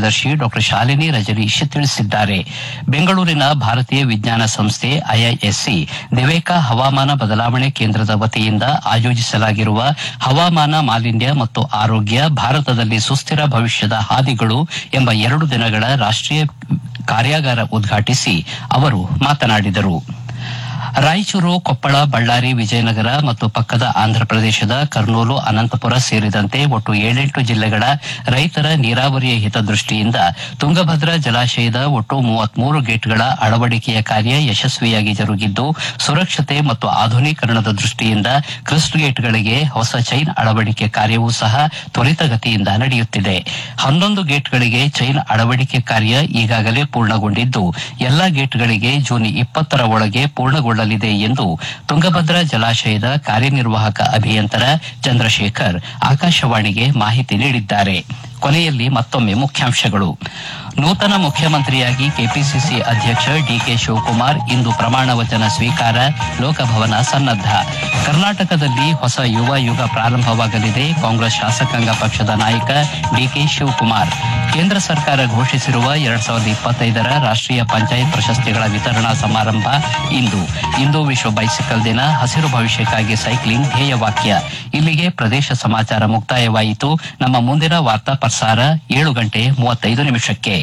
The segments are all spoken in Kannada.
ಕಾರ್ಯದರ್ಶಿ ಡಾ ಶಾಲಿನಿ ರಜನೀಶ್ ತಿಳಿಸಿದ್ದಾರೆ ಬೆಂಗಳೂರಿನ ಭಾರತೀಯ ವಿಜ್ಞಾನ ಸಂಸ್ಥೆ ಐಐಎಸ್ಸಿ ದಿವೇಕಾ ಹವಾಮಾನ ಬದಲಾವಣೆ ಕೇಂದ್ರದ ವತಿಯಿಂದ ಆಯೋಜಿಸಲಾಗಿರುವ ಹವಾಮಾನ ಮಾಲಿನ್ಯ ಮತ್ತು ಆರೋಗ್ಯ ಭಾರತದಲ್ಲಿ ಸುಸ್ಥಿರ ಭವಿಷ್ಯದ ಹಾದಿಗಳು ಎಂಬ ಎರಡು ದಿನಗಳ ರಾಷ್ಟೀಯ ಕಾರ್ಯಾಗಾರ ಉದ್ಘಾಟಿಸಿ ಅವರು ಮಾತನಾಡಿದರು ರಾಯಚೂರು ಕೊಪ್ಪಳ ಬಳ್ಳಾರಿ ವಿಜಯನಗರ ಮತ್ತು ಪಕ್ಕದ ಆಂಧ್ರಪ್ರದೇಶದ ಕರ್ನೂಲು ಅನಂತಪುರ ಸೇರಿದಂತೆ ಒಟ್ಟು ಏಳೆಂಟು ಜಿಲ್ಲೆಗಳ ರೈತರ ನೀರಾವರಿಯ ಹಿತದೃಷ್ಟಿಯಿಂದ ತುಂಗಭದ್ರಾ ಜಲಾಶಯದ ಒಟ್ಟು ಮೂವತ್ಮೂರು ಗೇಟ್ಗಳ ಅಳವಡಿಕೆಯ ಕಾರ್ಯ ಯಶಸ್ವಿಯಾಗಿ ಜರುಗಿದ್ದು ಸುರಕ್ಷತೆ ಮತ್ತು ಆಧುನೀಕರಣದ ದೃಷ್ಟಿಯಿಂದ ಕ್ರಸ್ಟ್ ಗೇಟ್ಗಳಿಗೆ ಹೊಸ ಚೈನ್ ಅಳವಡಿಕೆ ಕಾರ್ಯವೂ ಸಹ ತ್ವರಿತಗತಿಯಿಂದ ನಡೆಯುತ್ತಿದೆ ಹನ್ನೊಂದು ಗೇಟ್ಗಳಿಗೆ ಚೈನ್ ಅಳವಡಿಕೆ ಕಾರ್ಯ ಈಗಾಗಲೇ ಪೂರ್ಣಗೊಂಡಿದ್ದು ಎಲ್ಲಾ ಗೇಟ್ಗಳಿಗೆ ಜೂನ್ ಇಪ್ಪತ್ತರ ಒಳಗೆ ಪೂರ್ಣಗೊಳ್ಳಲಿದೆ ಎಂದು ತುಂಗಭದ್ರಾ ಜಲಾಶಯದ ಕಾರ್ಯನಿರ್ವಾಹಕ ಅಭಿಯಂತರ ಚಂದ್ರಶೇಖರ್ ಆಕಾಶವಾಣಿಗೆ ಮಾಹಿತಿ ನೀಡಿದ್ದಾರೆ ಕೊನೆಯಲ್ಲಿ ಮತ್ತೊಮ್ಮೆ ಮುಖ್ಯಾಂಶಗಳು ನೂತನ ಮುಖ್ಯಮಂತ್ರಿಯಾಗಿ ಕೆಪಿಸಿಸಿ ಅಧ್ಯಕ್ಷ ಡಿಕೆ ಶಿವಕುಮಾರ್ ಇಂದು ಪ್ರಮಾಣ ವಚನ ಸ್ವೀಕಾರ ಲೋಕಭವನ ಸನ್ನದ್ದ ಕರ್ನಾಟಕದಲ್ಲಿ ಹೊಸ ಯುವ ಯುಗ ಪ್ರಾರಂಭವಾಗಲಿದೆ ಕಾಂಗ್ರೆಸ್ ಶಾಸಕಾಂಗ ಪಕ್ಷದ ನಾಯಕ ಡಿಕೆ ಶಿವಕುಮಾರ್ ಕೇಂದ್ರ ಸರ್ಕಾರ ಘೋಷಿಸಿರುವ ಎರಡ್ ಸಾವಿರದ ಇಪ್ಪತ್ತೈದರ ರಾಷ್ಟೀಯ ಪಂಚಾಯತ್ ಪ್ರಶಸ್ತಿಗಳ ವಿತರಣಾ ಸಮಾರಂಭ ಇಂದು ಇಂದು ವಿಶ್ವ ಬೈಸಿಕಲ್ ದಿನ ಹಸಿರು ಭವಿಷ್ಯಕ್ಕಾಗಿ ಸೈಕ್ಲಿಂಗ್ ಧ್ಯೇಯವಾಕ್ಯ ಇಲ್ಲಿಗೆ ಪ್ರದೇಶ ಸಮಾಚಾರ ಮುಕ್ತಾಯವಾಯಿತು ನಮ್ಮ ಮುಂದಿನ ವಾರ್ತಾ ಪ್ರಸಾರ ಏಳು ಗಂಟೆ ಮೂವತ್ತೈದು ನಿಮಿಷಕ್ಕೆ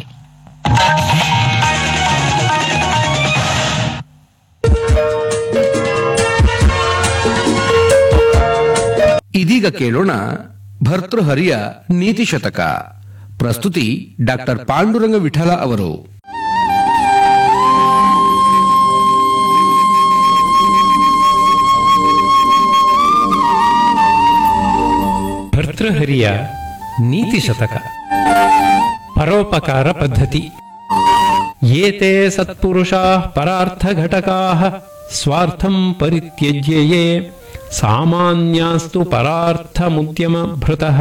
ಇದೀಗ ಕೇಳೋಣ ಭರ್ತೃಹರಿಯ ನೀತಿ ಶತಕ ಪ್ರಸ್ತುತಿ ಡಾಕ್ಟರ್ ಪಾಂಡುರಂಗ ವಿಠಲ ಅವರು ಭರ್ತೃಹರಿಯ ನೀತಿ ಶತಕ ಪರೋಪಕಾರ ಪದ್ಧತಿ ಏತೆ ಸತ್ಪುರುಷಾ ಪರಾರ್ಥ ಘಟಕಾ ಸ್ವಾರ್ಥಂ ಪರಿತ್ಯಜ್ಯ ಯೇ ಸಾಮಾನ್ಯಾಸ್ತು ಪರಾರ್ಥಮುದ್ಯಮ ಭೃತಃ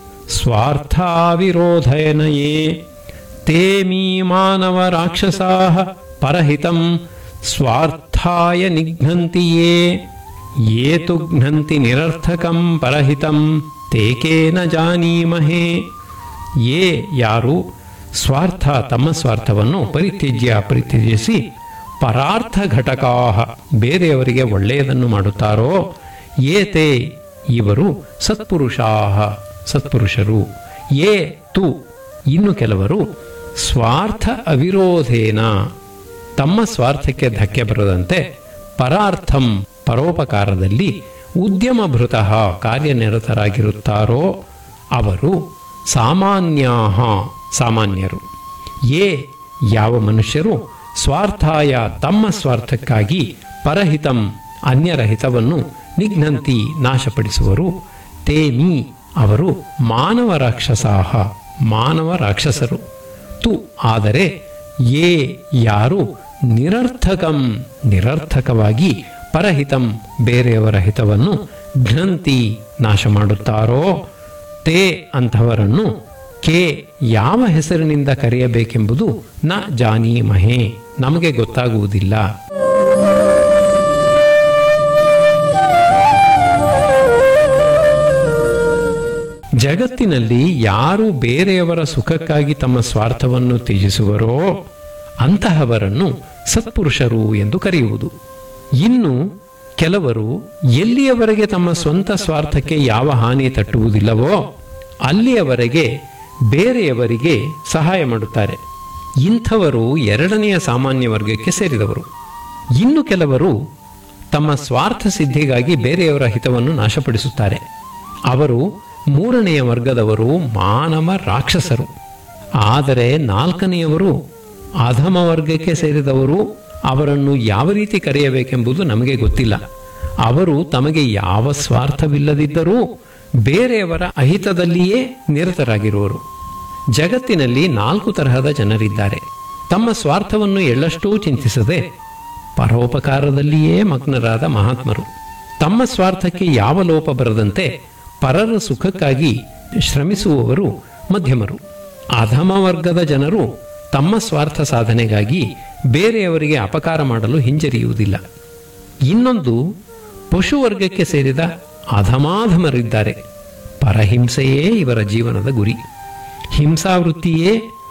ಸ್ವಾರ್ಥಾವಿರೋಧಯನಯೇ ತೇ ಮೀ ಮಾನವ ರಾಕ್ಷಸಾಃ ಪರಹಿತಂ ಸ್ವಾರ್ಥಾಯ ನಿಘ್ನಂತಿ ಯೇ ಯೇ ತು ಘ್ನಂತಿ ನಿರರ್ಥಕಂ ಪರಹಿತಂ ತೇಕೇನ ಜಾನೀಮಹೇ ಯೇ ಯಾರು ಸ್ವಾರ್ಥ ತಮ್ಮ ಸ್ವಾರ್ಥವನ್ನು ಪರಿತ್ಯಜ್ಯ ಪರಿತ್ಯಜಿಸಿ ಪರಾರ್ಥ ಘಟಕಾ ಬೇರೆಯವರಿಗೆ ಒಳ್ಳೆಯದನ್ನು ಮಾಡುತ್ತಾರೋ ಏತೆ ಇವರು ಸತ್ಪುರುಷಾ ಸತ್ಪುರುಷರು ಯೇ ತು ಇನ್ನು ಕೆಲವರು ಸ್ವಾರ್ಥ ಅವಿರೋಧೇನ ತಮ್ಮ ಸ್ವಾರ್ಥಕ್ಕೆ ಧಕ್ಕೆ ಬರದಂತೆ ಪರಾರ್ಥಂ ಪರೋಪಕಾರದಲ್ಲಿ ಉದ್ಯಮಭೃತಃ ಕಾರ್ಯನಿರತರಾಗಿರುತ್ತಾರೋ ಅವರು ಸಾಮಾನ್ಯಾ ಸಾಮಾನ್ಯರು ಯೇ ಯಾವ ಮನುಷ್ಯರು ಸ್ವಾರ್ಥಾಯ ತಮ್ಮ ಸ್ವಾರ್ಥಕ್ಕಾಗಿ ಪರಹಿತಂ ಅನ್ಯರ ಹಿತವನ್ನು ನಿಘ್ನಂತಿ ನಾಶಪಡಿಸುವರು ತೇಮಿ ಅವರು ಮಾನವ ರಾಕ್ಷಸಾಹ ಮಾನವ ರಾಕ್ಷಸರು ತು ಆದರೆ ಯೇ ಯಾರು ನಿರರ್ಥಕಂ ನಿರರ್ಥಕವಾಗಿ ಪರಹಿತಂ ಬೇರೆಯವರ ಹಿತವನ್ನು ಘ್ನಂತಿ ನಾಶ ಮಾಡುತ್ತಾರೋ ತೇ ಅಂಥವರನ್ನು ಕೆ ಯಾವ ಹೆಸರಿನಿಂದ ಕರೆಯಬೇಕೆಂಬುದು ನ ಜಾನೀಮಹೇ ನಮಗೆ ಗೊತ್ತಾಗುವುದಿಲ್ಲ ಜಗತ್ತಿನಲ್ಲಿ ಯಾರು ಬೇರೆಯವರ ಸುಖಕ್ಕಾಗಿ ತಮ್ಮ ಸ್ವಾರ್ಥವನ್ನು ತ್ಯಜಿಸುವರೋ ಅಂತಹವರನ್ನು ಸತ್ಪುರುಷರು ಎಂದು ಕರೆಯುವುದು ಇನ್ನು ಕೆಲವರು ಎಲ್ಲಿಯವರೆಗೆ ತಮ್ಮ ಸ್ವಂತ ಸ್ವಾರ್ಥಕ್ಕೆ ಯಾವ ಹಾನಿ ತಟ್ಟುವುದಿಲ್ಲವೋ ಅಲ್ಲಿಯವರೆಗೆ ಬೇರೆಯವರಿಗೆ ಸಹಾಯ ಮಾಡುತ್ತಾರೆ ಇಂಥವರು ಎರಡನೆಯ ಸಾಮಾನ್ಯ ವರ್ಗಕ್ಕೆ ಸೇರಿದವರು ಇನ್ನು ಕೆಲವರು ತಮ್ಮ ಸ್ವಾರ್ಥ ಸಿದ್ಧಿಗಾಗಿ ಬೇರೆಯವರ ಹಿತವನ್ನು ನಾಶಪಡಿಸುತ್ತಾರೆ ಅವರು ಮೂರನೆಯ ವರ್ಗದವರು ಮಾನವ ರಾಕ್ಷಸರು ಆದರೆ ನಾಲ್ಕನೆಯವರು ಅಧಮ ವರ್ಗಕ್ಕೆ ಸೇರಿದವರು ಅವರನ್ನು ಯಾವ ರೀತಿ ಕರೆಯಬೇಕೆಂಬುದು ನಮಗೆ ಗೊತ್ತಿಲ್ಲ ಅವರು ತಮಗೆ ಯಾವ ಸ್ವಾರ್ಥವಿಲ್ಲದಿದ್ದರೂ ಬೇರೆಯವರ ಅಹಿತದಲ್ಲಿಯೇ ನಿರತರಾಗಿರುವರು ಜಗತ್ತಿನಲ್ಲಿ ನಾಲ್ಕು ತರಹದ ಜನರಿದ್ದಾರೆ ತಮ್ಮ ಸ್ವಾರ್ಥವನ್ನು ಎಳ್ಳಷ್ಟೂ ಚಿಂತಿಸದೆ ಪರೋಪಕಾರದಲ್ಲಿಯೇ ಮಗ್ನರಾದ ಮಹಾತ್ಮರು ತಮ್ಮ ಸ್ವಾರ್ಥಕ್ಕೆ ಯಾವ ಲೋಪ ಬರದಂತೆ ಪರರ ಸುಖಕ್ಕಾಗಿ ಶ್ರಮಿಸುವವರು ಮಧ್ಯಮರು ಅಧಮ ವರ್ಗದ ಜನರು ತಮ್ಮ ಸ್ವಾರ್ಥ ಸಾಧನೆಗಾಗಿ ಬೇರೆಯವರಿಗೆ ಅಪಕಾರ ಮಾಡಲು ಹಿಂಜರಿಯುವುದಿಲ್ಲ ಇನ್ನೊಂದು ಪಶುವರ್ಗಕ್ಕೆ ಸೇರಿದ ಅಧಮಾಧಮರಿದ್ದಾರೆ ಪರಹಿಂಸೆಯೇ ಇವರ ಜೀವನದ ಗುರಿ ಹಿಂಸಾವೃತ್ತಿಯೇ